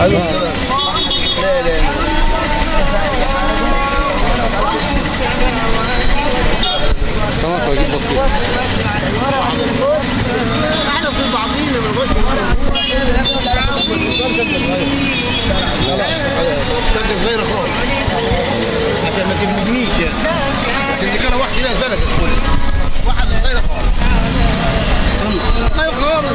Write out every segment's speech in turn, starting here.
لا لا سمك واجيب بطيخ احنا في بعضينا ما كانت صغيرة خالص عشان ما تبنيش يعني لكن دي كان واحد كده زلمة كله واحد صغيرة خالص صغيرة خالص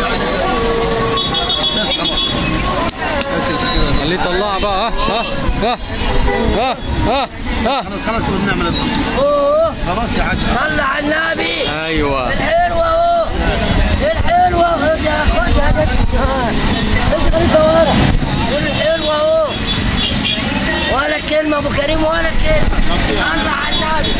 بس خلاص بس كده خليه يطلعها بقى ها ها ها ها ها خلاص خلاص بنعمل اوه خلاص يا حسن صلى على النبي ايوه الحلوة اهو الحلوة خدها خدها ده انت خليفة ورا الحلوة اهو ولا كلمة ابو كريم ولا كلمة صلى على النبي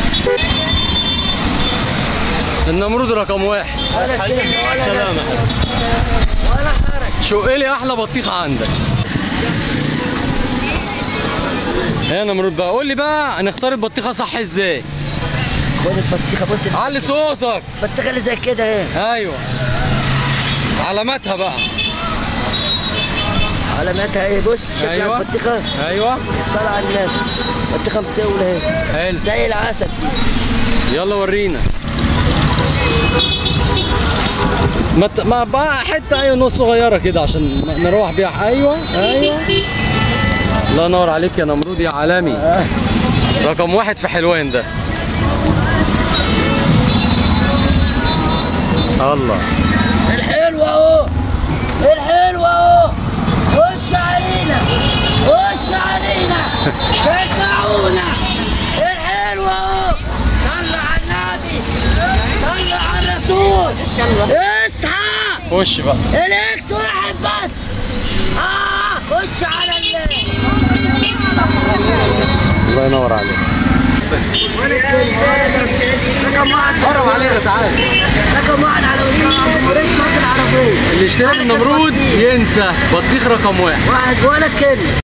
النمرود رقم واحد ولا كلمة ولا سلامة ولا خرج شق لي احلى بطيخه عندك يا نمرود بقى قول لي بقى نختار البطيخه صح ازاي خد البطيخة بص علي صوتك البطيخة اللي زي كده اهي ايوه علاماتها بقى علاماتها ايه بص شكل أيوة. البطيخة ايوه الصلاة على النبي البطيخة بتقول اهي حلو زي العسل يلا ورينا ما ت... ما بقى حته ايوه نص صغيره كده عشان ن- نروح بيها ايوه ايوه الله ينور عليك يا نمرود يا عالمي آه. رقم واحد في حلوان ده الله الحلوة اهو الحلوة اهو خش علينا خش علينا شجعونا الحلوة اهو صلى على النبي صلى على الرسول اصحى خش بقى الاكس واحد بس اه خش على الله الله ينور عليك ولا كلمة ولا رقم واحد قرب علينا تعالى رقم واحد على جمهورية مصر العربية اللي يشتري من نمرود ينسى بطيخ رقم واحد واحد ولا كلمة